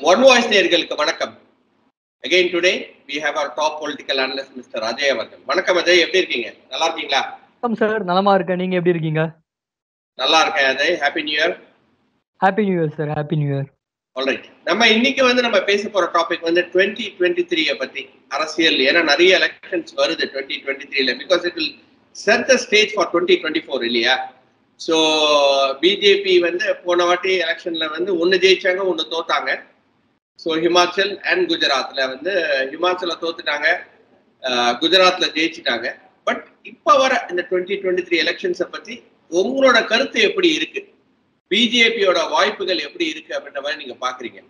One voice நேர்களுக்கு வணக்கம் again today we have our top political analyst mister Ajay அவர்கள் வணக்கம் அஜய் எப்படி இருக்கீங்க நல்லா இருக்கீங்களா வணக்கம் சார் நலமா இருக்கேன் நீங்க எப்படி இருக்கீங்க நல்லா இருக்கேன் Ajay happy new year happy new year sir happy new year alright நம்ம இன்னைக்கு வந்து நம்ம பேச போற டாபிக் வந்து டுவெண்ட்டி டுவெண்ட்டி த்ரீயை பத்தி அரசியல் ஏன்னா நிறைய எலெக்ஷன்ஸ் வருது டுவெண்ட்டி டுவெண்ட்டி த்ரீல because it will set the stage for twenty twenty four இல்லையா ஸோ பிஜேபி வந்து போன வாட்டி எலெக்ஷன்ல வந்து ஒன்று ஜெயிச்சாங்க ஒன்று தோத்தாங்க ஸோ ஹிமாச்சல் அண்ட் குஜராத்ல வந்து ஹிமாச்சல தோத்துட்டாங்க அஹ், குஜராத்ல ஜெயிச்சிட்டாங்க பட் இப்போ வர இந்த டுவெண்ட்டி டுவெண்ட்டி த்ரீ எலெக்ஷன்ஸை பத்தி உங்களோட கருத்து எப்படி இருக்கு பிஜேபியோட வாய்ப்புகள் எப்படி இருக்கு அப்படின்ற மாதிரி நீங்க பாக்குறீங்க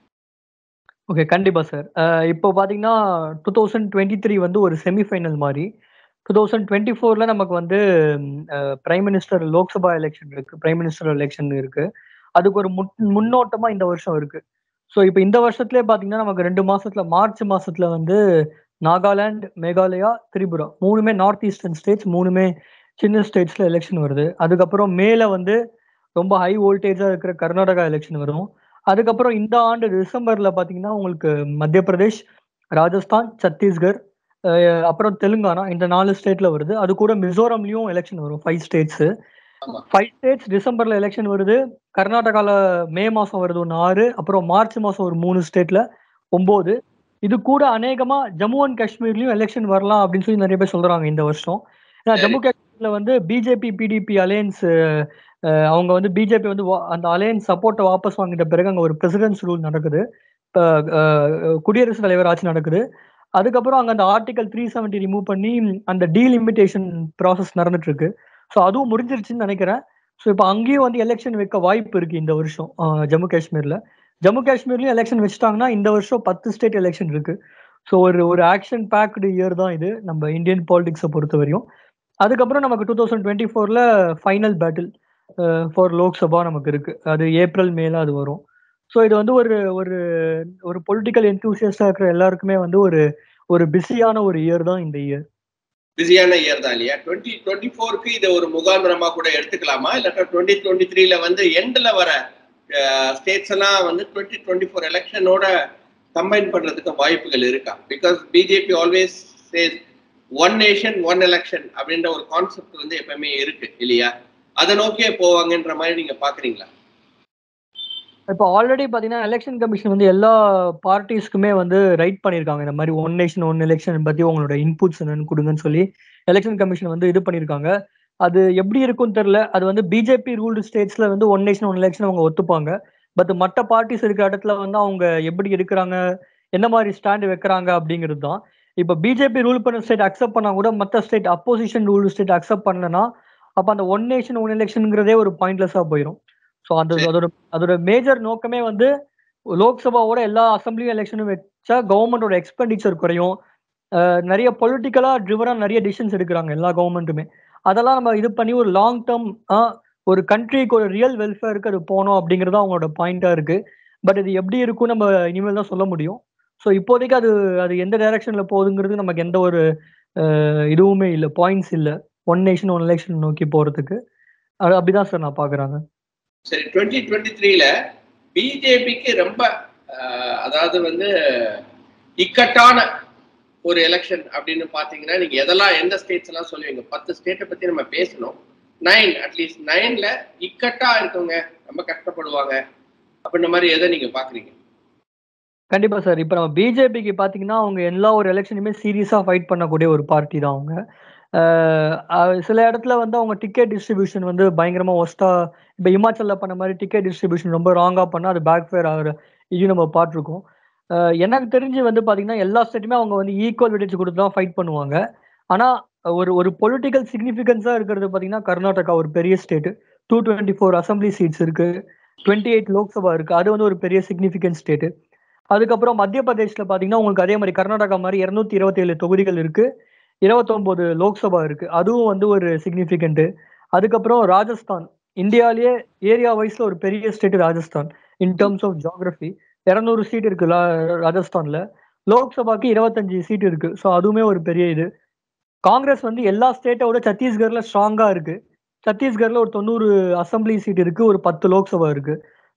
ஓகே கண்டிப்பா சார் இப்போ பாத்தீங்கன்னா டூ தௌசண்ட் டுவெண்ட்டி த்ரீ வந்து ஒரு செமிஃபைனல் மாதிரி டூ தௌசண்ட் டுவெண்ட்டி ஃபோர்ல நமக்கு வந்து பிரைம் மினிஸ்டர் லோக்சபா எலெக்ஷன் இருக்கு பிரைம் மினிஸ்டர் எலெக்ஷன் இருக்கு அதுக்கு ஒரு முன் முன்னோட்டமா இந்த வருஷம் இருக்கு ஸோ இப்போ இந்த வருஷத்துலேயே பார்த்தீங்கன்னா நமக்கு ரெண்டு மாசத்துல மார்ச் மாசத்துல வந்து நாகாலாந்து மேகாலயா திரிபுரா மூணுமே நார்த் ஈஸ்டர்ன் ஸ்டேட்ஸ் மூணுமே சின்ன ஸ்டேட்ஸ்ல எலெக்ஷன் வருது அதுக்கப்புறம் மேல வந்து ரொம்ப ஹை வோல்டேஜா இருக்கிற கர்நாடகா எலெக்ஷன் வரும் அதுக்கப்புறம் இந்த ஆண்டு டிசம்பர்ல பாத்தீங்கன்னா உங்களுக்கு மத்திய பிரதேஷ் ராஜஸ்தான் சத்தீஸ்கர் அஹ் அப்புறம் தெலுங்கானா இந்த நாலு ஸ்டேட்ல வருது அது கூட மிசோரம்லயும் எலெக்ஷன் வரும் ஃபைவ் ஸ்டேட்ஸ் ஆமா. ஃபைவ் ஸ்டேட்ஸ் டிசம்பர்ல எலெக்ஷன் வருது கர்நாடகால மே மாசம் வருது ஒன்று ஆறு அப்புறம் மார்ச் மாசம் ஒரு மூணு ஸ்டேட்ல ஒன்பது இது கூட அநேகமா ஜம்மு அண்ட் காஷ்மீர்லயும் எலெக்ஷன் வரலாம் அப்படின்னு சொல்லி நிறைய பேர் சொல்றாங்க இந்த வருஷம் ஏன்னா சரி. ஜம்மு காஷ்மீர்ல வந்து பிஜேபி பிடிபி அலையன்ஸ் அவங்க வந்து பிஜேபி வந்து வா- அந்த அலையன்ஸ் சப்போர்ட்டை வாபஸ் வாங்கிட்ட பிறகு அங்க ஒரு பிரசிடென்ட்ஸ் ரூல் நடக்குது இப்ப, அஹ், குடியரசுத் தலைவர் ஆட்சி நடக்குது அதுக்கப்புறம் அங்க அந்த ஆர்டிகல் த்ரீ செவன்டி ரிமூவ் பண்ணி அந்த டீலிமிட்டேஷன் ப்ராசஸ் நடந்துட்டு இருக்கு ஸோ அதுவும் முடிஞ்சிருச்சுன்னு நினைக்கிறேன் ஸோ இப்போ அங்கேயும் வந்து எலெக்ஷன் வைக்க வாய்ப்பு இருக்கு இந்த வருஷம் அஹ், ஜம்மு காஷ்மீர்ல ஜம்மு காஷ்மீர்லயும் எலெக்ஷன் வச்சுட்டாங்கன்னா இந்த வருஷம் பத்து ஸ்டேட் எலெக்ஷன் இருக்கு ஸோ ஒரு ஒரு ஆக்ஷன் பேக்டு இயர் தான் இது நம்ம இந்தியன் பாலிடிக்ஸை பொறுத்த வரையும் அதுக்கப்புறம் நமக்கு டூ தௌசண்ட் டுவெண்ட்டி ஃபோர்ல ஃபைனல் பேட்டில் ஃபார் லோக்சபா நமக்கு இருக்கு அது ஏப்ரல் மேல அது வரும் ஸோ இது வந்து ஒரு ஒரு ஒரு பொலிட்டிக்கல் என்தூசியஸ்டா இருக்கிற எல்லாருக்குமே வந்து ஒரு ஒரு பிஸியான ஒரு இயர் தான் இந்த இயர் பிஸியான இயர் தான் இல்லையா டுவெண்ட்டி டுவெண்ட்டி ஃபோருக்கு இதை ஒரு முகாந்திரமா கூட எடுத்துக்கலாமா இல்லாட்டா டுவெண்ட்டி டுவெண்ட்டி த்ரீல வந்து எண்ட்ல வர ஸ்டேட்ஸ் எல்லாம் வந்து டுவெண்ட்டி டுவெண்ட்டி ஃபோர் எலெக்ஷனோட கம்பைன் பண்றதுக்கு வாய்ப்புகள் இருக்கா because BJP always says one nation one election அப்படின்ற ஒரு கான்செப்ட் வந்து எப்பவுமே இருக்கு இல்லையா அதை நோக்கியே போவாங்கன்ற மாதிரி நீங்க பாக்குறீங்களா இப்போ ஆல்ரெடி பார்த்தீங்கன்னா எலெக்ஷன் கமிஷன் வந்து எல்லா பார்ட்டிஸ்க்குமே வந்து ரைட் பண்ணியிருக்காங்க இந்த மாதிரி ஒன் நேஷன் ஒன் எலெக்ஷன் பற்றி உங்களோட இன்புட்ஸ் என்னன்னு கொடுங்கன்னு சொல்லி எலெக்ஷன் கமிஷன் வந்து இது பண்ணியிருக்காங்க அது எப்படி இருக்கும்னு தெரில அது வந்து பிஜேபி ரூல்டு ஸ்டேட்ஸ்ல வந்து ஒன் நேஷன் ஒன் எலெக்ஷன் அவங்க ஒத்துப்பாங்க பட் மற்ற பார்ட்டிஸ் இருக்கிற இடத்துல வந்து அவங்க எப்படி இருக்கிறாங்க என்ன மாதிரி ஸ்டாண்ட் வைக்கிறாங்க அப்படிங்கிறது தான் இப்போ பிஜேபி ரூல் பண்ண ஸ்டேட் அக்செப்ட் பண்ணா கூட மற்ற state opposition rule state accept பண்ணலன்னா அப்போ அந்த ஒன் நேஷன் ஒன் எலெக்ஷனுங்கிறதே ஒரு பாயிண்ட்லெஸ்ஸாக போயிடும் ஸோ அந்த சரி. அதோட அதோட மேஜர் நோக்கமே வந்து லோக்சபாவோட எல்லா அசம்பிளி எலெக்ஷனும் வச்சா கவர்மெண்டோட எக்ஸ்பெண்டிச்சர் குறையும் அஹ் நிறைய பொலிட்டிக்கலா ட்ரிவனா நிறைய டிசிஷன்ஸ் எடுக்கிறாங்க எல்லா கவர்மெண்ட்டுமே அதெல்லாம் நம்ம இது பண்ணி ஒரு லாங் டேர்ம் ஒரு கண்ட்ரிக்கு ஒரு ரியல் வெல்ஃபேருக்கு அது போகணும் அப்படிங்கிறது அவங்களோட பாயிண்டா இருக்கு பட் இது எப்படி இருக்கும் நம்ம இனிமேல் தான் சொல்ல முடியும் ஸோ இப்போதைக்கு அது அது எந்த டைரக்ஷன்ல போகுதுங்கிறது நமக்கு எந்த ஒரு அஹ், இதுவுமே இல்லை பாயிண்ட்ஸ் இல்லை ஒன் நேஷன் ஒன் எலெக்ஷன் நோக்கி போறதுக்கு அது அப்படிதான் சார் நான் பாக்குறாங்க சரி டுவெண்ட்டி டுவெண்ட்டி த்ரீல பிஜேபிக்கு ரொம்ப அஹ், அதாவது வந்து இக்கட்டான ஒரு எலெக்ஷன் அப்படின்னு பாத்தீங்கன்னா நீங்க எதெல்லாம் எந்த ஸ்டேட்ஸ் எல்லாம் சொல்லுவீங்க பத்து ஸ்டேட்டை பத்தி நம்ம பேசணும் நைன் அட்லீஸ்ட் நைன்ல இக்கட்டா இருக்கவங்க ரொம்ப கஷ்டப்படுவாங்க அப்படின்ற மாதிரி எதை நீங்க பாக்குறீங்க கண்டிப்பா சார் இப்போ நம்ம பிஜேபிக்கு பாத்தீங்கன்னா அவங்க எல்லா ஒரு எலெக்ஷனுமே சீரியஸா ஃபைட் பண்ணக்கூடிய ஒரு பார்ட்டி தான் அவங்க அஹ் அஹ் சில இடத்துல வந்து அவங்க டிக்கெட் டிஸ்ட்ரிபியூஷன் வந்து பயங்கரமா ஒஸ்டா இப்போ இமாச்சல்ல பண்ண மாதிரி டிக்கெட் டிஸ்ட்ரிபியூஷன் ரொம்ப ராங்கா பண்ணா அது பேக் ஃபேர் ஆகுற இதையும் நம்ம பார்த்துருக்கோம் அஹ் எனக்கு தெரிஞ்சு வந்து பாத்தீங்கன்னா எல்லா ஸ்டேட்டுமே அவங்க வந்து ஈக்குவல் வெயிட்டேஜ் கொடுத்து தான் ஃபைட் பண்ணுவாங்க ஆனா ஒரு ஒரு பொலிட்டிக்கல் சிக்னிஃபிகன்ஸா இருக்கிறது பாத்தீங்கன்னா கர்நாடகா ஒரு பெரிய state two twenty four assembly seats இருக்கு டுவெண்ட்டி எயிட் லோக்சபா இருக்கு அது வந்து ஒரு பெரிய சிக்னிஃபிகன்ட் ஸ்டேட் அதுக்கப்புறம் மத்திய பிரதேஷ்ல பாத்தீங்கன்னா உங்களுக்கு அதே மாதிரி கர்நாடகா மாதிரி இருநூத்தி இருபத்தி ஏழு தொகுதிகள் இருக்கு இருபத்தொன்பது லோக்சபா இருக்கு அதுவும் வந்து ஒரு சிக்னிஃபிகண்ட் அதுக்கப்புறம் ராஜஸ்தான் இந்தியாவிலேயே ஏரியா வைஸ்ல ஒரு பெரிய state Rajasthan in terms of geography இரநூறு சீட் இருக்கு லா- ராஜஸ்தான்ல லோக்சபாக்கு இருபத்தஞ்சு சீட் இருக்கு ஸோ அதுவுமே ஒரு பெரிய இது காங்கிரஸ் வந்து எல்லா ஸ்டேட்டோட சத்தீஸ்கர்ல ஸ்ட்ராங்கா இருக்கு சத்தீஸ்கர்ல ஒரு தொண்ணூறு அசம்பிளி சீட் இருக்கு ஒரு பத்து லோக்சபா இருக்கு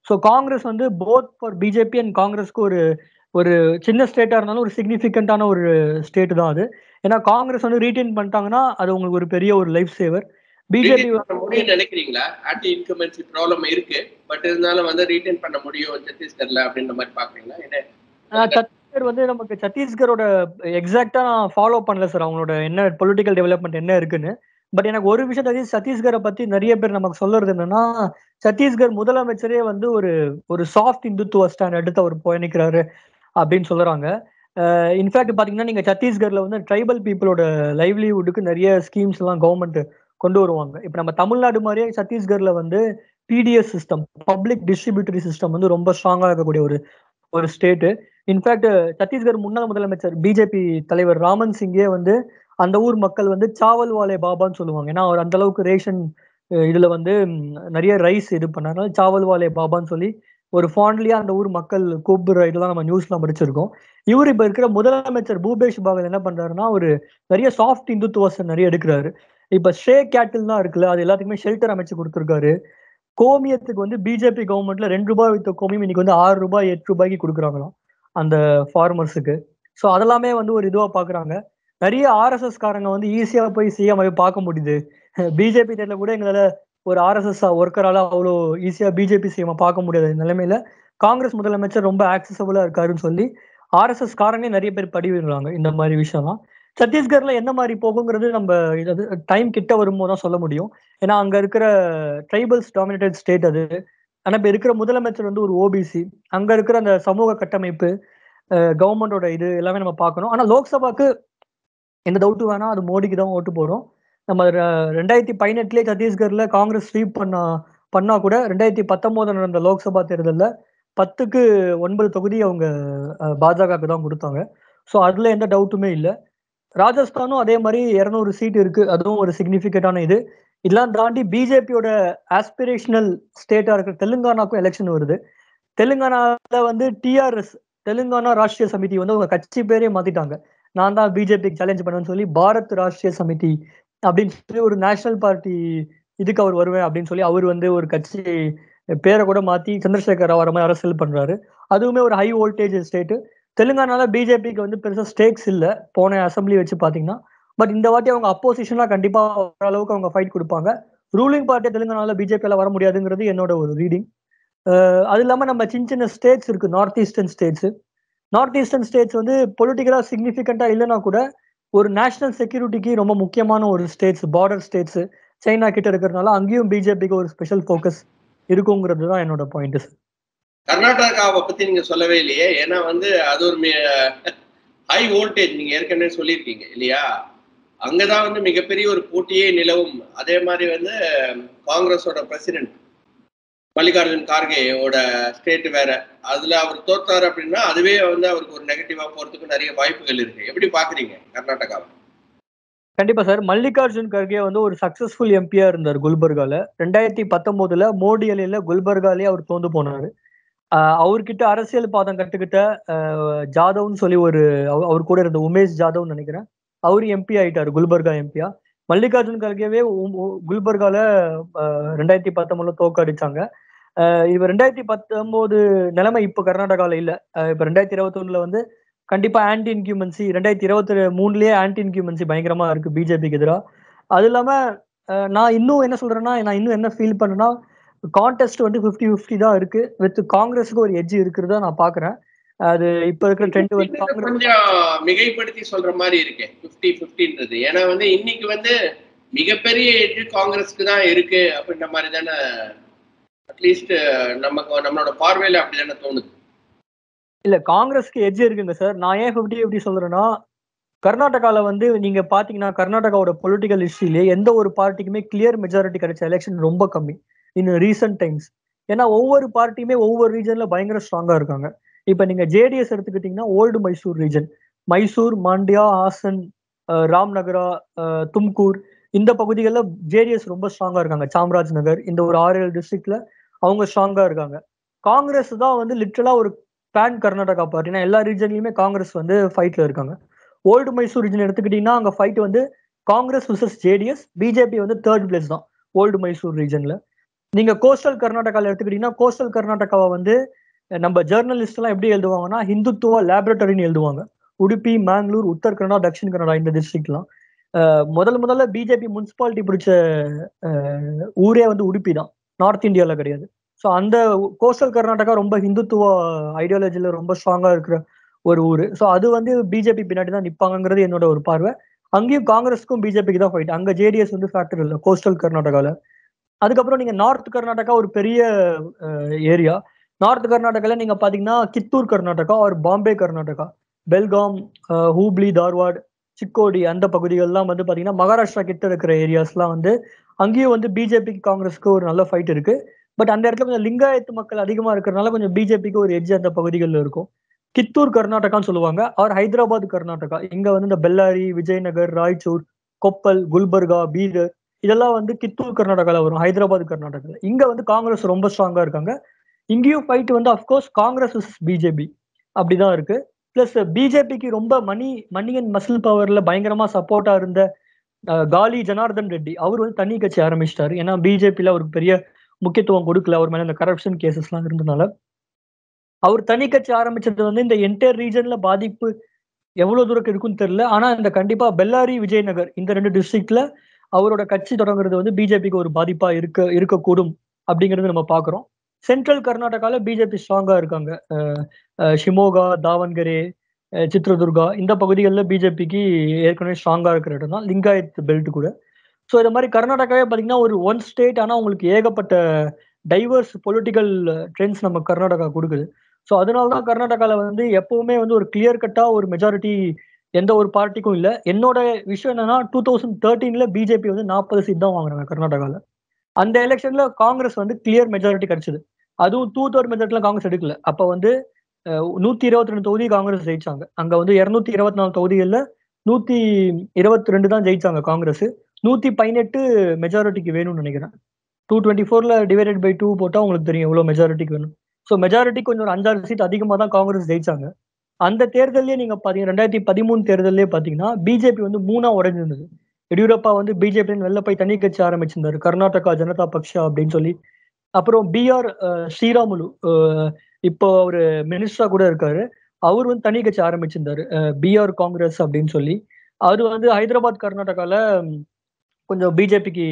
ஸோ காங்கிரஸ் வந்து போத் ஃபார் பிஜேபி அண்ட் காங்கிரஸ்க்கு ஒரு ஒரு சின்ன ஸ்டேட்டா இருந்தாலும் ஒரு சிக்னிஃபிகண்டான ஒரு ஸ்டேட் தான் அது ஏன்னா காங்கிரஸ் வந்து ரீட்டைன் பண்ணிட்டாங்கன்னா அது உங்களுக்கு ஒரு பெரிய ஒரு லைஃப் சேவர் பிஜேபி பண்ண முடியும்னு நினைக்கிறீங்களா ஆன்டி இன்கமென்சி ப்ராப்ளம் இருக்கு பட் இருந்தாலும் வந்து ரீட்டைன் பண்ண முடியும் சத்தீஸ்கர்ல அப்படின்ற மாதிரி பாக்குறீங்களா என்ன சத்தீஸ்கர் வந்து நமக்கு சத்தீஸ்கரோட எக்ஸாக்டா நான் ஃபாலோ பண்ணல சார் அவங்களோட என்ன பொலிட்டிக்கல் டெவலப்மெண்ட் என்ன இருக்குன்னு பட் எனக்கு ஒரு விஷயம் தெரிஞ்சு சத்தீஸ்கரை பத்தி நிறைய பேர் நமக்கு சொல்றது என்னன்னா சத்தீஸ்கர் முதலமைச்சரே வந்து ஒரு ஒரு சாஃப்ட் இந்துத்துவ ஸ்டாண்ட் எடுத்து அவர் பயணிக்கிறாரு அப்படின்னு சொல்றாங்க இன்ஃபேக்ட் பாத்தீங்கன்னா நீங்க சத்தீஸ்கர்ல வந்து ட்ரைபல் பீப்புளோட லைவ்லிஹுட்டுக்கு நிறைய ஸ்கீம்ஸ் எல்லாம் கவர்மெண்ட் கொண்டு வருவாங்க இப்ப நம்ம தமிழ்நாடு மாதிரியே சத்தீஸ்கர்ல வந்து PDS system public distributory system வந்து ரொம்ப ஸ்ட்ராங்கா இருக்கக்கூடிய ஒரு ஒரு ஸ்டேட்டு இன்ஃபேக்ட் சத்தீஸ்கர் முன்னாள் முதலமைச்சர் பிஜேபி தலைவர் ராமன் சிங்கே வந்து அந்த ஊர் மக்கள் வந்து சாவல் வாலே பாபான்னு சொல்லுவாங்க ஏன்னா அவர் அந்த அளவுக்கு ரேஷன் இதுல வந்து நிறைய ரைஸ் இது பண்ணாரு சாவல் வாலே பாபான்னு சொல்லி ஒரு ஃபாண்ட்லியா அந்த ஊர் மக்கள் கூப்பிடுற இதெல்லாம் நம்ம நியூஸ்லாம் படிச்சிருக்கோம் இவர் இப்ப இருக்கிற முதலமைச்சர் பூபேஷ் பாகல் என்ன பண்றாருன்னா ஒரு நிறைய சாஃப்ட் இந்துத்துவசம் நிறைய எடுக்கிறாரு இப்ப ஷே கேட்டில் தான் இருக்குல்ல அது எல்லாத்துக்குமே ஷெல்டர் அமைச்சு கொடுத்துருக்காரு கோமியத்துக்கு வந்து பிஜேபி கவர்மெண்ட்ல ரெண்டு ரூபாய் வித்த கோமியம் இன்னைக்கு வந்து ஆறு ரூபாய் எட்டு ரூபாய்க்கு கொடுக்குறாங்களாம் அந்த ஃபார்மர்ஸுக்கு ஸோ அதெல்லாமே வந்து ஒரு இதுவா பாக்குறாங்க நிறைய ஆர்எஸ்எஸ் காரங்க வந்து ஈஸியா போய் சிஎம் பார்க்க முடியுது பிஜேபி தேர்தல கூட எங்களால ஒரு ஆர்எஸ்எஸ் ஒர்க்கரால அவ்வளோ ஈஸியா பிஜேபி சிஎம் பார்க்க முடியாத நிலைமையில காங்கிரஸ் முதலமைச்சர் ரொம்ப ஆக்சசபிளா இருக்காருன்னு சொல்லி ஆர்எஸ்எஸ் காரங்களே நிறைய பேர் படிவிடுறாங்க இந்த மாதிரி விஷயம்லாம் சத்தீஸ்கர்ல என்ன மாதிரி போகுங்கிறது நம்ம டைம் கிட்ட வரும்போது தான் சொல்ல முடியும் ஏன்னா அங்க இருக்கிற ட்ரைபல்ஸ் டாமினேட்டட் ஸ்டேட் அது ஆனா இப்ப இருக்கிற முதலமைச்சர் வந்து ஒரு ஓபிசி அங்க இருக்கிற அந்த சமூக கட்டமைப்பு கவர்மெண்டோட இது எல்லாமே நம்ம பார்க்கணும் ஆனா லோக்சபாக்கு எந்த டவுட்டும் வேணா அது மோடிக்கு தான் ஓட்டு போறோம் நம்ம ரெண்டாயிரத்தி பதினெட்டுலேயே சத்தீஸ்கர்ல காங்கிரஸ் ஸ்வீப் பண்ணா பண்ணா கூட ரெண்டாயிரத்தி பத்தொன்பது நடந்த லோக்சபா தேர்தலில் பத்துக்கு ஒன்பது தொகுதி அவங்க பாஜகவுக்கு தான் கொடுத்தாங்க ஸோ அதுல எந்த டவுட்டுமே இல்லை ராஜஸ்தானும் அதே மாதிரி இரநூறு சீட் இருக்கு அதுவும் ஒரு சிக்னிஃபிகண்டான இது இதெல்லாம் தாண்டி பிஜேபியோட ஆஸ்பிரேஷனல் ஸ்டேட்டா இருக்கிற தெலுங்கானாக்கும் எலெக்ஷன் வருது தெலுங்கானால வந்து டிஆர்எஸ் தெலுங்கானா ராஷ்டிரிய சமிதி வந்து அவங்க கட்சி பேரே மாத்திட்டாங்க நான் தான் பிஜேபிக்கு சேலஞ்ச் பண்ணுவேன்னு சொல்லி பாரத் ராஷ்டிரிய சமிதி அப்படின்னு சொல்லி ஒரு நேஷனல் பார்ட்டி இதுக்கு அவர் வருவேன் அப்படின்னு சொல்லி அவர் வந்து ஒரு கட்சி பேரை கூட மாத்தி சந்திரசேகர் வர மாதிரி அரசியல் பண்றாரு அதுவுமே ஒரு ஹை வோல்டேஜ் ஸ்டேட்டு தெலுங்கானால பிஜேபிக்கு வந்து பெருசா ஸ்டேக்ஸ் இல்லை போன அசம்பிளி வச்சு பாத்தீங்கன்னா பட் இந்த வாட்டி அவங்க அப்போசிஷனா கண்டிப்பா ஓரளவுக்கு அவங்க ஃபைட் கொடுப்பாங்க ரூலிங் பார்ட்டி தெலுங்கானால பிஜேபியால வர முடியாதுங்கிறது என்னோட ஒரு ரீடிங் அது இல்லாம நம்ம சின்ன சின்ன ஸ்டேட்ஸ் இருக்கு north eastern states north eastern states வந்து பொலிட்டிக்கலா சிக்னிஃபிகண்டா இல்லைன்னா கூட ஒரு நேஷனல் செக்யூரிட்டிக்கு ரொம்ப முக்கியமான ஒரு ஸ்டேட்ஸ் பார்டர் ஸ்டேட்ஸ் சைனா கிட்ட இருக்கிறதுனால அங்கேயும் பிஜேபிக்கு ஒரு ஸ்பெஷல் ஃபோக்கஸ் இருக்குங்கிறது தான் என்னோட பாயிண்ட் கர்நாடகாவை பத்தி நீங்க சொல்லவே இல்லையே ஏன்னா வந்து அது ஒரு ஹை வோல்டேஜ் நீங்க ஏற்கனவே சொல்லியிருக்கீங்க இல்லையா அங்கதான் வந்து மிகப்பெரிய ஒரு போட்டியே நிலவும் அதே மாதிரி வந்து காங்கிரஸோட பிரசிடென்ட் மல்லிகார்ஜுன் கார்கேயோட ஸ்டேட் வேற அதுல அவர் தோத்தாரு அப்படின்னா அதுவே வந்து அவருக்கு ஒரு நெகட்டிவா போறதுக்கு நிறைய வாய்ப்புகள் இருக்கு எப்படி பாக்குறீங்க கர்நாடகாவை கண்டிப்பா சார் மல்லிகார்ஜுன் கர்கே வந்து ஒரு சக்சஸ்ஃபுல் எம்பியா இருந்தார் குல்பர்கால ரெண்டாயிரத்தி பத்தொன்பதுல மோடி அலையில குல்பர்காலே அவர் தோந்து போனாரு அவர்கிட்ட அரசியல் பாதம் கட்டுக்கிட்ட ஜாதவ்னு சொல்லி ஒரு அவர் கூட இருந்த உமேஷ் ஜாதவ்னு நினைக்கிறேன் அவர் எம்பி ஆயிட்டாரு குல்பர்கா எம்பியா மல்லிகார்ஜுன் கர்கேவே குல்பர்கால ரெண்டாயிரத்தி பத்தொன்பதுல தோக்கடிச்சாங்க இப்ப ரெண்டாயிரத்தி பத்தொன்பது நிலைமை இப்ப கர்நாடகால இல்ல இப்ப ரெண்டாயிரத்தி இருபத்தி ஒண்ணுல வந்து கண்டிப்பா ஆன்டி இன்கியூமன்சி ரெண்டாயிரத்தி இருபத்தி மூணுலயே ஆன்டி இன்கியூமன்சி பயங்கரமா இருக்கு பிஜேபிக்கு எதிராக அது இல்லாம நான் இன்னும் என்ன சொல்றேன்னா நான் இன்னும் என்ன ஃபீல் பண்ணேன்னா கான்டெஸ்ட் வந்து ஃபிஃப்டி ஃபிஃப்டி தான் இருக்கு வித் காங்கிரஸுக்கு ஒரு எட்ஜ் இருக்கிறதா நான் பாக்குறேன் அது இப்ப இருக்கிற ட்ரெண்ட் வந்து கொஞ்சம் மிகைப்படுத்தி சொல்ற மாதிரி இருக்கேன் பிப்டி பிப்டின்றது ஏன்னா வந்து இன்னைக்கு வந்து மிகப்பெரிய எட்ஜ் காங்கிரஸ்க்கு தான் இருக்கு அப்படின்ற மாதிரி தானே அட்லீஸ்ட் நமக்கு நம்மளோட பார்வையில அப்படிதானே தோணுது இல்ல காங்கிரஸ்க்கு எட்ஜ் இருக்குங்க சார் நான் ஏன் ஃபிஃப்டி எப்படி சொல்றேன்னா கர்நாடகால வந்து நீங்க பாத்தீங்கன்னா கர்நாடகாவோட பொலிட்டிக்கல் ஹிஸ்டரியிலே எந்த ஒரு பார்ட்டிக்குமே கிளியர் மெஜாரிட்டி கிடைச்ச எலெக்ஷன் ரொம்ப கம்மி இன் ரீசெண்ட் டைம்ஸ் ஏன்னா ஒவ்வொரு பார்ட்டியுமே ஒவ்வொரு ரீஜன்ல பயங்கர ஸ்ட்ராங்கா இருக்காங்க இப்ப நீங்க ஜேடிஎஸ் எடுத்துக்கிட்டீங்கன்னா ஓல்டு மைசூர் ரீஜன் மைசூர் மாண்டியா ஹாசன் ராம்நகரா தும்கூர் இந்த பகுதிகளில் ஜேடிஎஸ் ரொம்ப ஸ்ட்ராங்கா இருக்காங்க சாம்ராஜ் நகர் இந்த ஒரு ஆறு ஏழு டிஸ்ட்ரிக்ட்ல அவங்க ஸ்ட்ராங்கா இருக்காங்க காங்கிரஸ் தான் வந்து லிட்டரலா ஒரு பேன் கர்நாடகா பார்ட்டினா எல்லா ரீஜன்லயுமே காங்கிரஸ் வந்து ஃபைட்ல இருக்காங்க ஓல்டு மைசூர் ரீஜன் எடுத்துக்கிட்டீங்கன்னா அங்க ஃபைட் வந்து காங்கிரஸ் விசஸ் ஜேடிஎஸ் பிஜேபி வந்து தேர்ட் பிளேஸ் தான் ஓல்டு மைசூர் ரீஜன்ல நீங்க கோஸ்டல் கர்நாடகால எடுத்துக்கிட்டீங்கன்னா கோஸ்டல் கர்நாடகாவை வந்து அஹ், நம்ம ஜேர்னலிஸ்ட் எல்லாம் எப்படி எழுதுவாங்கன்னா ஹிந்துத்துவ லேபரேட்டரின்னு எழுதுவாங்க உடுப்பி மேங்களூர் உத்தர் கன்னடா தக்ஷின் கன்னடா இந்த டிஸ்ட்ரிக்ட்லாம் முதல் முதல்ல பிஜேபி முனிசிபாலிட்டி பிடிச்ச அஹ், ஊரே வந்து உடுப்பி தான் நார்த் இந்தியால கிடையாது ஸோ அந்த கோஸ்டல் கர்நாடகா ரொம்ப ஹிந்துத்துவ ஐடியாலஜில ரொம்ப ஸ்ட்ராங்கா இருக்கிற ஒரு ஊர் ஸோ அது வந்து பிஜேபி பின்னாடி தான் நிப்பாங்கங்கிறது என்னோட ஒரு பார்வை அங்கேயும் காங்கிரஸுக்கும் பிஜேபிக்கு தான் ஃபைட் அங்க ஜேடிஎஸ் வந்து ஃபேக்டர் இல்லை கோஸ்டல் கர்நாடகால அதுக்கப்புறம் நீங்க நார்த் கர்நாடகா ஒரு பெரிய ஏரியா நார்த் கர்நாடகால நீங்க பாத்தீங்கன்னா கித்தூர் கர்நாடகா ஒரு பாம்பே கர்நாடகா பெல்காம் அஹ், ஹூப்ளி தார்வாட் சிக்கோடி அந்த பகுதிகள்லாம் வந்து பாத்தீங்கன்னா மகாராஷ்டிரா கிட்ட இருக்கிற ஏரியாஸ்லாம் வந்து அங்கேயும் வந்து பிஜேபிக்கு காங்கிரஸ்க்கு ஒரு நல்ல ஃபைட் இருக்கு பட் அந்த இடத்துல கொஞ்சம் லிங்காயத்து மக்கள் அதிகமா இருக்கிறதுனால கொஞ்சம் பிஜேபிக்கு ஒரு எட்ஜ் அந்த பகுதிகளில் இருக்கும் கித்தூர் கர்நாடகான்னு சொல்லுவாங்க அவர் ஹைதராபாத் கர்நாடகா இங்க வந்து இந்த பெல்லாரி விஜயநகர் ராய்ச்சூர் கொப்பல் குல்பர்கா பீதர் இதெல்லாம் வந்து கித்தூர் கர்நாடகால வரும் ஹைதராபாத் கர்நாடகால இங்க வந்து காங்கிரஸ் ரொம்ப ஸ்ட்ராங்கா இருக்காங்க இங்கேயும் ஃபைட் வந்து அஃப்கோர்ஸ் காங்கிரஸ் பிஜேபி அப்படிதான் இருக்கு பிளஸ் பிஜேபிக்கு ரொம்ப மணி மணி அண்ட் மசில் பவர்ல பயங்கரமா சப்போர்ட்டா இருந்த அஹ், காலி ஜனார்தன் ரெட்டி அவர் வந்து தனி கட்சி ஆரம்பிச்சிட்டாரு ஏன்னா பிஜேபியில அவருக்கு பெரிய முக்கியத்துவம் கொடுக்கல அவர் மேல இந்த கரப்ஷன் கேசஸ்லாம் இருந்தனால அவர் தனி கட்சி ஆரம்பிச்சது வந்து இந்த என்டையர் ரீஜன்ல பாதிப்பு எவ்வளவு தூரம் இருக்குன்னு தெரியல ஆனா இந்த கண்டிப்பா பெல்லாரி விஜயநகர் இந்த ரெண்டு டிஸ்ட்ரிக்ட்ல அவரோட கட்சி தொடங்குறது வந்து பிஜேபிக்கு ஒரு பாதிப்பா இருக்க இருக்கக்கூடும் அப்படிங்கிறது நம்ம பாக்குறோம் சென்ட்ரல் கர்நாடகால பிஜேபி ஸ்ட்ராங்கா இருக்காங்க அஹ் அஹ் ஷிமோகா தாவன்கரே அஹ் சித்ரதுர்கா இந்த பகுதிகளில் பிஜேபிக்கு ஏற்கனவே ஸ்ட்ராங்கா இருக்கிற இடம் தான் லிங்காயத் பெல்ட் கூட ஸோ இந்த மாதிரி கர்நாடகாவே பார்த்தீங்கன்னா ஒரு ஒன் ஸ்டேட் ஆனால் உங்களுக்கு ஏகப்பட்ட டைவர்ஸ் பொலிட்டிக்கல் ட்ரெண்ட்ஸ் நம்ம கர்நாடகா கொடுக்குது ஸோ அதனால தான் கர்நாடகாவில் வந்து எப்பவுமே வந்து ஒரு கிளியர் கட்டாக ஒரு மெஜாரிட்டி எந்த ஒரு பார்ட்டிக்கும் இல்லை என்னோட விஷயம் என்னன்னா டூ தௌசண்ட் தேர்ட்டீனில் பிஜேபி வந்து நாற்பது சீட் தான் வாங்குறாங்க கர்நாடகாவில் அந்த எலெக்ஷன்ல காங்கிரஸ் வந்து கிளியர் மெஜாரிட்டி கிடைச்சது அதுவும் டூ தேர்ட் மெஜாரிட்டில காங்கிரஸ் எடுக்கல அப்போ வந்து நூத்தி இருபத்தி ரெண்டு தொகுதி காங்கிரஸ் ஜெயிச்சாங்க அங்க வந்து இருநூத்தி இருபத்தி நாலு தொகுதிகளில் நூத்தி இருபத்தி ரெண்டு தான் ஜெயிச்சாங்க காங்கிரஸ் நூத்தி பதினெட்டு மெஜாரிட்டிக்கு வேணும்னு நினைக்கிறேன் டூ டுவெண்ட்டி ஃபோர்ல டிவைடட் பை டூ போட்டா உங்களுக்கு தெரியும் எவ்வளவு மெஜாரிட்டிக்கு வேணும் ஸோ மெஜாரிட்டி கொஞ்சம் ஒரு அஞ்சாறு சீட் அதிகமாக தான் காங்கிரஸ் ஜெயிச்சாங்க அந்த தேர்தலே நீங்க பாத்தீங்க ரெண்டாயிரத்தி பதிமூணு தேர்தலே பாத்தீங்கன்னா பிஜேபி வந்து மூணா உடைஞ்சிருந்தது எடியூரப்பா வந்து பிஜேபி வெளில போய் தனி கட்சி ஆரம்பிச்சிருந்தாரு கர்நாடகா ஜனதா பக்ஷா அப்படின்னு சொல்லி அப்புறம் பிஆர் ஸ்ரீராமுலு அஹ், இப்போ அவரு மினிஸ்டரா கூட இருக்காரு அவர் வந்து தனி கட்சி ஆரம்பிச்சிருந்தாரு பிஆர் காங்கிரஸ் அப்படின்னு சொல்லி அது வந்து ஹைதராபாத் கர்நாடகால ம், கொஞ்சம் பிஜேபிக்கு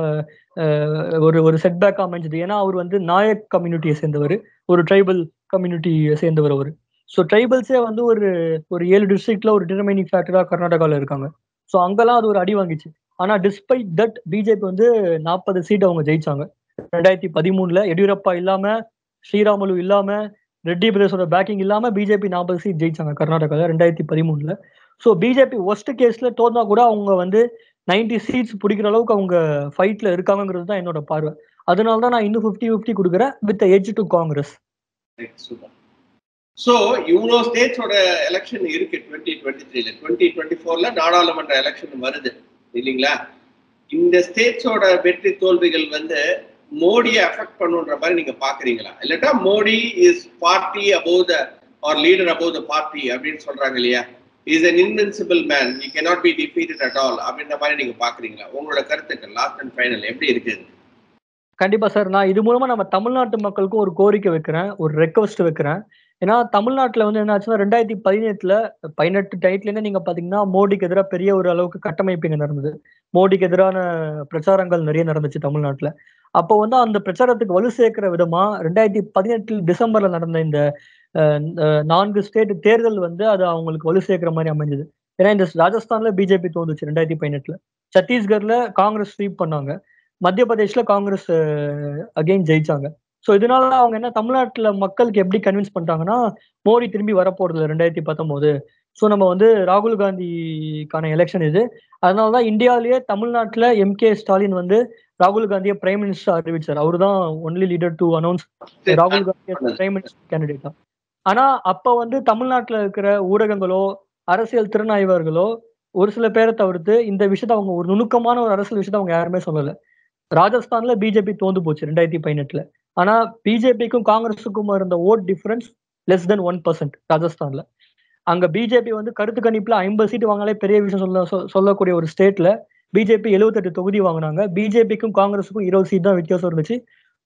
ஒரு ஒரு செட்பேக் அமைஞ்சது ஏன்னா அவர் வந்து நாயக் கம்யூனிட்டியை சேர்ந்தவர் ஒரு ட்ரைபல் கம்யூனிட்டியை சேர்ந்தவர் அவர் ஸோ ட்ரைபல்ஸே வந்து ஒரு ஒரு ஏழு டிஸ்ட்ரிக்ட்ல ஒரு டிட்டர்மைனிங் ஃபேக்டரா கர்நாடகாவில் இருக்காங்க ஸோ அங்கெல்லாம் அது ஒரு அடி வாங்கிச்சு ஆனா டிஸ்பைட் தட் பிஜேபி வந்து நாற்பது சீட் அவங்க ஜெயிச்சாங்க ரெண்டாயிரத்தி பதிமூணுல எடியூரப்பா இல்லாம ஸ்ரீராமுலு இல்லாம ரெட்டி பிரதேசோட பேக்கிங் இல்லாம பிஜேபி நாற்பது சீட் ஜெயிச்சாங்க கர்நாடகால ரெண்டாயிரத்தி பதிமூணுல ஸோ பிஜேபி ஒஸ்ட் கேஸ்ல தோத்தா கூட அவங்க வந்து நைன்டி சீட்ஸ் பிடிக்கிற அளவுக்கு அவங்க ஃபைட்ல இருக்காங்கிறது தான் என்னோட பார்வை அதனால தான் நான் இன்னும் ஃபிஃப்டி ஃபிஃப்டி கொடுக்குறேன் with edge to Congress super so இவ்வளோ ஸ்டேட்ஸோட எலெக்ஷன் இருக்கு டுவெண்ட்டி டுவெண்ட்டி த்ரீல டுவெண்ட்டி டுவெண்ட்டி ஃபோர்ல நாடாளுமன்ற எலெக்ஷன் வருது இல்லைங்களா இந்த ஸ்டேட்ஸோட வெற்றி தோல்விகள் வந்து மோடியை அஃபெக்ட் பண்ணுன்ற மாதிரி நீங்க பாக்குறீங்களா இல்லாட்டா Modi is party above the or leader above the party அப்படின்னு சொல்றாங்க இல்லையா is an invincible man you cannot be defeated at all அப்படின்ற மாதிரி நீங்க பாக்குறீங்களா உங்களோட கருத்துக்கள் லாஸ்ட் அண்ட் ஃபைனல் எப்படி இருக்குது கண்டிப்பா சார் நான் இது மூலமா நம்ம தமிழ்நாட்டு மக்களுக்கும் ஒரு கோரிக்கை வைக்கிறேன் ஒரு ரெக்வஸ்ட் வைக்கிறேன் ஏன்னா தமிழ்நாட்டுல வந்து என்ன ஆச்சுன்னா ரெண்டாயிரத்தி பதினெட்டுல பதினெட்டு டைட்லேருந்து நீங்க பாத்தீங்கன்னா மோடிக்கு எதிராக பெரிய ஒரு அளவுக்கு கட்டமைப்பு இங்க நடந்தது மோடிக்கு எதிரான பிரச்சாரங்கள் நிறைய நடந்துச்சு தமிழ்நாட்டுல அப்போ வந்து அந்த பிரச்சாரத்துக்கு வலு சேர்க்கிற விதமா ரெண்டாயிரத்தி பதினெட்டில் டிசம்பர்ல நடந்த இந்த அஹ், அஹ், நான்கு ஸ்டேட் தேர்தல் வந்து அது அவங்களுக்கு வலு சேர்க்கிற மாதிரி அமைஞ்சது ஏன்னா இந்த ராஜஸ்தான்ல பிஜேபி தோந்துச்சு ரெண்டாயிரத்தி பதினெட்டுல சத்தீஸ்கர்ல காங்கிரஸ் ஸ்வீப் பண்ணாங்க மத்திய பிரதேஷ்ல காங்கிரஸ் அகைன் ஜெயிச்சாங்க ஸோ இதனால அவங்க என்ன தமிழ்நாட்டுல மக்களுக்கு எப்படி கன்வின்ஸ் பண்ணிட்டாங்கன்னா மோடி திரும்பி வரப்போறது ரெண்டாயிரத்தி பத்தொன்பது ஸோ நம்ம வந்து ராகுல் காந்திக்கான எலெக்ஷன் இது அதனால தான் இந்தியாவிலேயே தமிழ்நாட்டுல எம்கே ஸ்டாலின் வந்து ராகுல் காந்தியை பிரைம் மினிஸ்டர் அறிவிச்சார் அவர் தான் ஒன்லி லீடர் டு அனௌன்ஸ் ராகுல் காந்தி பிரைம் மினிஸ்டர் கேண்டிடேட் தான் ஆனா அப்ப வந்து தமிழ்நாட்டுல இருக்கிற ஊடகங்களோ அரசியல் திறனாய்வர்களோ ஒரு சில பேரை தவிர்த்து இந்த விஷயத்த அவங்க ஒரு நுணுக்கமான ஒரு அரசியல் விஷயத்த அவங்க யாருமே சொல்லல ராஜஸ்தான்ல பிஜேபி தோந்து போச்சு ரெண்டாயிரத்தி பதினெட்டுல ஆனா பிஜேபிக்கும் காங்கிரஸுக்கும் இருந்த vote difference less than one percent ராஜஸ்தான்ல அங்க பிஜேபி வந்து கருத்து கணிப்புல ஐம்பது சீட் வாங்கினாலே பெரிய விஷயம் சொல்ல சொ- சொல்லக்கூடிய ஒரு ஸ்டேட்ல பிஜேபி எழுபத்தெட்டு தொகுதி வாங்கினாங்க பிஜேபிக்கும் காங்கிரஸுக்கும் இருபது சீட் தான் வித்தியாசம் இருந்துச்சு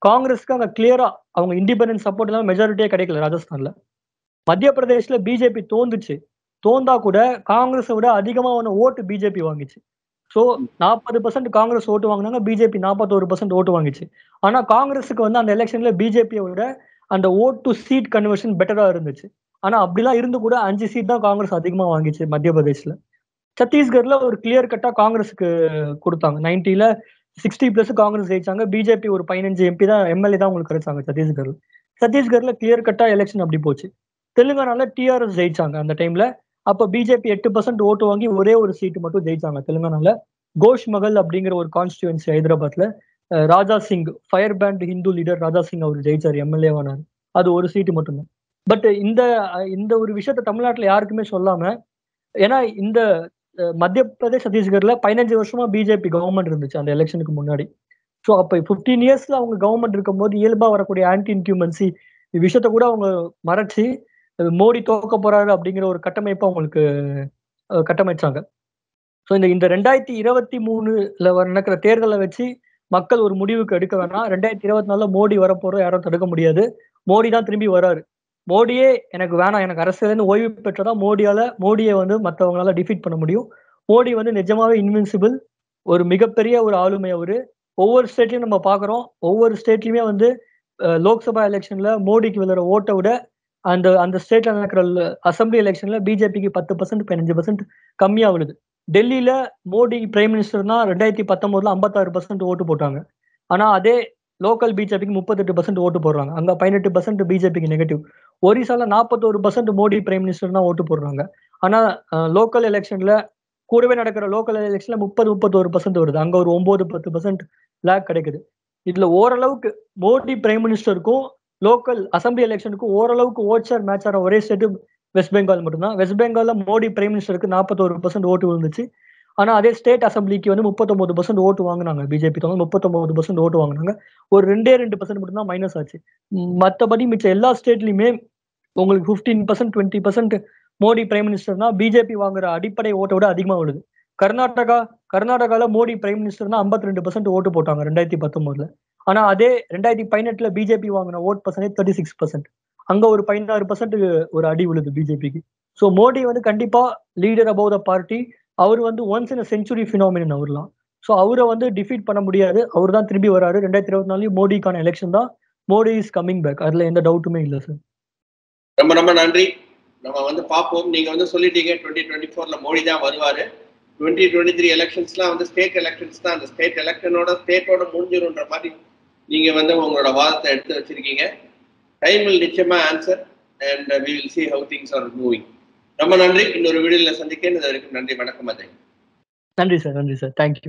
காங்கிரஸ்க்கு அங்க கிளியரா அவங்க இண்டிபெண்டன்ஸ் சப்போர்ட் இல்லாம மெஜாரிட்டியே கிடைக்கல ராஜஸ்தான்ல மத்திய பிரதேஷ்ல பிஜேபி தோந்துச்சு தோந்தா கூட காங்கிரஸை விட அதிகமான ஓட்டு பிஜேபி வாங்கிச்சு ஸோ நாற்பது பர்சன்ட் காங்கிரஸ் ஓட்டு வாங்கினாங்க பிஜேபி நாற்பத்தோரு பர்சன்ட் ஓட்டு வாங்கிச்சு ஆனா காங்கிரஸுக்கு வந்து அந்த எலெக்ஷன்ல பிஜேபியை விட அந்த ஓட் டு சீட் கன்வர்ஷன் பெட்டரா இருந்துச்சு ஆனா அப்படிலாம் இருந்து கூட அஞ்சு சீட் தான் காங்கிரஸ் அதிகமா வாங்கிச்சு மத்திய பிரதேஷ்ல சத்தீஸ்கர்ல ஒரு கிளியர் கட்டா காங்கிரஸுக்கு கொடுத்தாங்க நைன்டில சிக்ஸ்டி பிளஸ் காங்கிரஸ் ஜெயிச்சாங்க பிஜேபி ஒரு பதினஞ்சு எம்பி தான் எம்எல்ஏ தான் உங்களுக்கு கிடைச்சாங்க சத்தீஸ்கர்ல சத்தீஸ்கர்ல கிளியர் கட்டா எலெக்ஷன் அப்படி போச்சு தெலுங்கானால டிஆர்எஸ் ஜெயிச்சாங்க அந்த டைம்ல அப்ப பிஜேபி எட்டு பர்சன்ட் ஓட்டு வாங்கி ஒரே ஒரு சீட்டு மட்டும் ஜெயிச்சாங்க தெலுங்கானால கோஷ் மகள் அப்படிங்கிற ஒரு கான்ஸ்டியூன்சி ஹைதராபாத்ல uh, Raja Singh fire brand Hindu leader Raja Singh அவர் ஜெயிச்சார் எம்எல்ஏவானார் அது ஒரு சீட்டு மட்டும்தான் பட் இந்த அஹ், இந்த ஒரு விஷயத்த தமிழ்நாட்டுல யாருக்குமே சொல்லாம ஏன்னா இந்த அஹ், மத்திய பிரதேஷ் சத்தீஸ்கர்ல பதினஞ்சு வருஷமா பிஜேபி கவர்மெண்ட் இருந்துச்சு அந்த எலெக்ஷனுக்கு முன்னாடி ஸோ அப்போ ஃபிஃப்டீன் இயர்ஸ்ல அவங்க கவர்மெண்ட் இருக்கும்போது இயல்பா வரக்கூடிய ஆன்டி இன்க்யூமன்சி விஷயத்த கூட அவங்க மறைச்சு அஹ், மோடி தோக்க போறாரு அப்படிங்கிற ஒரு கட்டமைப்பை அவங்களுக்கு அஹ், கட்டமைச்சாங்க ஸோ இந்த இந்த ரெண்டாயிரத்தி இருபத்தி மூணுல வர நடக்கிற தேர்தலை வச்சு மக்கள் ஒரு முடிவுக்கு எடுக்க வேணாம் ரெண்டாயிரத்தி இருபத்தி நாலுல மோடி வரப்போறோம் யாரும் தடுக்க முடியாது மோடி தான் திரும்பி வராரு மோடியே எனக்கு வேணாம் எனக்கு அரசியலேருந்து ஓய்வு பெற்றதா மோடியால மோடியை வந்து மற்றவங்களால டிஃபீட் பண்ண முடியும் மோடி வந்து நிஜமாவே இன்வின்சிபிள் ஒரு மிகப்பெரிய ஒரு ஆளுமை அவரு ஒவ்வொரு ஸ்டேட்லயும் நம்ம பார்க்குறோம் ஒவ்வொரு ஸ்டேட்லயுமே வந்து அஹ், லோக்சபா எலெக்ஷன்ல மோடிக்கு விழுற ஓட்டை விட அந்த அந்த ஸ்டேட்ல நடக்கிற அசம்பிளி எலெக்ஷன்ல பிஜேபிக்கு பத்து பர்சன்ட் பதினஞ்சு பர்சன்ட் கம்மியா விழுது டெல்லியில மோடி பிரைம் மினிஸ்டர்னா ரெண்டாயிரத்தி பத்தொன்பதுல ஐம்பத்தாறு பர்சன்ட் ஓட்டு போட்டாங்க ஆனா அதே லோக்கல் பிஜேபிக்கு முப்பத்தெட்டு பர்சன்ட் ஓட்டு போடுறாங்க அங்க பதினெட்டு பர்சன்ட் பிஜேபிக்கு நெகட்டிவ் ஒரிசால நாற்பத்தோரு பர்சன்ட் மோடி பிரைம் மினிஸ்டர் தான் ஓட்டு போடுறாங்க ஆனா லோக்கல் எலெக்ஷன்ல கூடவே நடக்கிற லோக்கல் எலெக்ஷன்ல முப்பது முப்பத்தோரு பர்சன்ட் வருது அங்க ஒரு ஒன்பது பத்து பர்சன்ட் லேக் கிடைக்குது இதுல ஓரளவுக்கு மோடி பிரைம் மினிஸ்டருக்கும் லோக்கல் அசம்பிளி எலெக்ஷனுக்கும் ஓரளவுக்கு ஓட்ஸார் மேட்ச் ஆகிற ஒரே ஸ்டேட் வெஸ்ட் பெங்கால் மட்டும்தான் வெஸ்ட் பெங்கால்ல மோடி பிரைம் மினிஸ்டருக்கு நாற்பத்தோரு பர்சன்ட் ஓட்டு விழுந்துச்சு ஆனா அதே ஸ்டேட் அசம்பிளிக்கு வந்து முப்பத்தொன்பது பர்சன்ட் ஓட்டு வாங்கினாங்க பிஜேபி தொகை முப்பத்தொன்பது பர்சன்ட் ஓட்டு வாங்கினாங்க ஒரு ரெண்டே ரெண்டு பர்சன்ட் மட்டும் தான் மைனஸ் ஆச்சு ம், மத்தபடி மிச்ச எல்லா ஸ்டேட்லயுமே உங்களுக்கு fifteen percent twenty percent Modi prime மினிஸ்டர்னா பிஜேபி வாங்குற அடிப்படை ஓட்டை விட அதிகமா விழுது கர்நாடகா கர்நாடகால மோடி பிரைம் மினிஸ்டர்னா ஐம்பத்தி ரெண்டு பர்சன்ட் ஓட்டு போட்டாங்க ரெண்டாயிரத்தி பத்தொன்பதுல ஆனா அதே ரெண்டாயிரத்தி பதினெட்டுல பிஜேபி வாங்கின vote percentage thirty six percent அங்க ஒரு பதினாறு பர்சன்ட் ஒரு அடி விழுது பிஜேபிக்கு ஸோ மோடி வந்து கண்டிப்பா லீடர் அபவ் த பார்ட்டி அவர் வந்து ஒன்ஸ் இன் செஞ்சுரி ஃபினாமினன் அவர்லாம் ஸோ அவரை வந்து டிஃபீட் பண்ண முடியாது அவர் தான் திரும்பி வராரு ரெண்டாயிரத்தி இருபத்தி நாலுலயும் மோடிக்கான எலெக்ஷன் தான் மோடி இஸ் கம்மிங் பேக் அதுல எந்த டவுட்டுமே இல்லை சார் ரொம்ப ரொம்ப நன்றி நம்ம வந்து பார்ப்போம் நீங்க வந்து சொல்லிட்டீங்க டுவெண்ட்டி டுவெண்ட்டி ஃபோர்ல மோடி தான் வருவாரு டுவெண்ட்டி டுவெண்ட்டி த்ரீ எலெக்ஷன்ஸ்லாம் வந்து ஸ்டேட் எலெக்ஷன்ஸ் தான் அந்த ஸ்டேட் எலெக்ஷனோட ஸ்டேட்டோட முடிஞ்சிரும்ன்ற மாதிரி நீங்க வந்து உங்களோட வாதத்தை எடுத்து வச்சிருக்கீங்க டைம் வில் நிச்சயமா answer and we will see how things are moving ரொம்ப நன்றி இன்னொரு வீடியோல சந்திக்க இது வரைக்கும் நன்றி வணக்கம் அதை நன்றி சார் நன்றி சார் தேங்க்யூ